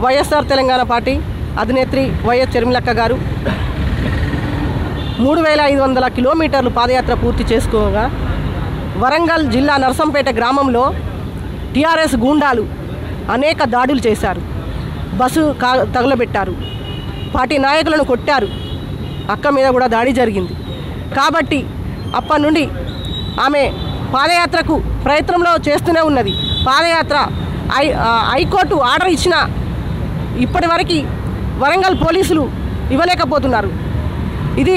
వైఎస్ఆర్ తెలంగాణ పార్టీ అధినేత్రి వైఎస్ చెర్మిలక్క గారు మూడు వేల ఐదు వందల కిలోమీటర్లు పాదయాత్ర పూర్తి చేసుకోగా వరంగల్ జిల్లా నర్సంపేట గ్రామంలో టీఆర్ఎస్ గూండాలు అనేక దాడులు చేశారు బస్సు కా తగులబెట్టారు పార్టీ నాయకులను కొట్టారు అక్క మీద కూడా దాడి జరిగింది కాబట్టి అప్పటి నుండి ఆమె పాదయాత్రకు ప్రయత్నంలో చేస్తూనే ఉన్నది పాదయాత్ర ఐ ఆ, హైకోర్టు ఆర్డర్ ఇచ్చిన ఇప్పటి వరకు వరంగల్ పోలీసులు ఇవ్వలేకపోతున్నారు ఇది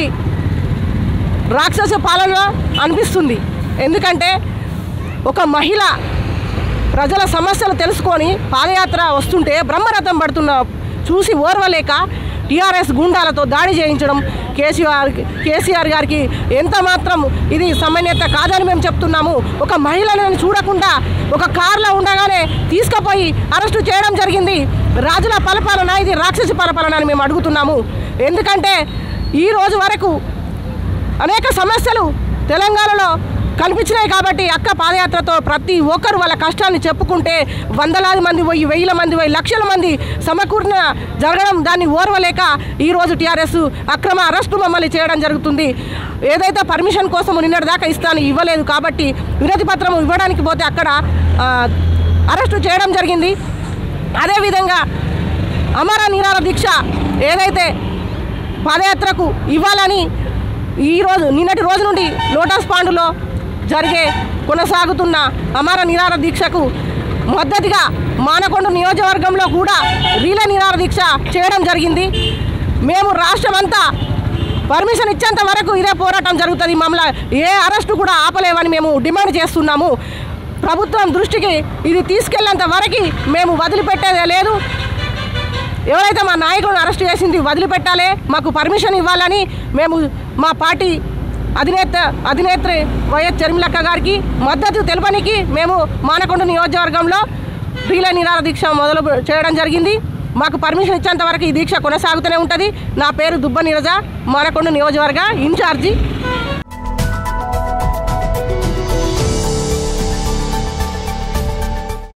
రాక్షస పాలన అనిపిస్తుంది ఎందుకంటే ఒక మహిళ ప్రజల సమస్యలు తెలుసుకొని పాదయాత్ర వస్తుంటే బ్రహ్మరథం పడుతున్న చూసి ఓర్వలేక టీఆర్ఎస్ గుండాలతో దాడి చేయించడం కేసీఆర్ కేసీఆర్ గారికి ఎంత మాత్రం ఇది సమన్యత కాదని మేము చెప్తున్నాము ఒక మహిళలను చూడకుండా ఒక కార్లో ఉండగానే తీసుకుపోయి అరెస్టు చేయడం జరిగింది రాజుల పలపాలన ఇది రాక్షసి పలపాలన అని మేము అడుగుతున్నాము ఎందుకంటే ఈ రోజు వరకు అనేక సమస్యలు తెలంగాణలో కనిపించినాయి కాబట్టి అక్క పాదయాత్రతో ప్రతి ఒక్కరు వాళ్ళ కష్టాన్ని చెప్పుకుంటే వందలాది మంది పోయి వేల మంది పోయి లక్షల మంది సమకూర్ణ జరగడం దాన్ని ఓర్వలేక ఈరోజు టీఆర్ఎస్ అక్రమ అరెస్టు మమ్మల్ని చేయడం జరుగుతుంది ఏదైతే పర్మిషన్ కోసం నిన్నటి దాకా ఇస్తాను ఇవ్వలేదు కాబట్టి వినతి పత్రం ఇవ్వడానికి పోతే అక్కడ ఆ, అరెస్టు చేయడం జరిగింది అదేవిధంగా అమర నిరాల దీక్ష ఏదైతే పాదయాత్రకు ఇవ్వాలని ఈరోజు నిన్నటి రోజు నుండి లోటస్ పాండులో జరిగే కొనసాగుతున్న అమర నిరార దీక్షకు మద్దతుగా మానకొండ నియోజకవర్గంలో కూడా రీల నిరార దీక్ష చేయడం జరిగింది మేము రాష్ట్రమంతా పర్మిషన్ ఇచ్చేంత వరకు ఇదే పోరాటం జరుగుతుంది మమ్మల్ని ఏ అరెస్టు కూడా ఆపలేవని మేము డిమాండ్ చేస్తున్నాము ప్రభుత్వం దృష్టికి ఇది తీసుకెళ్లేంత వరకు మేము వదిలిపెట్టేదే లేదు ఎవరైతే మా నాయకులను అరెస్ట్ చేసింది వదిలిపెట్టాలి మాకు పర్మిషన్ ఇవ్వాలని మేము మా పార్టీ అధినేత అధినేత్రి వైఎస్ చర్మిలక్క గారికి మద్దతు తెలపనికి మేము మానకొండ నియోజకవర్గంలో రీల నిరాల దీక్ష మొదలు చేయడం జరిగింది మాకు పర్మిషన్ ఇచ్చేంత వరకు ఈ దీక్ష కొనసాగుతూనే ఉంటుంది నా పేరు దుబ్బ నీరజ మానకొండ నియోజకవర్గ ఇన్ఛార్జి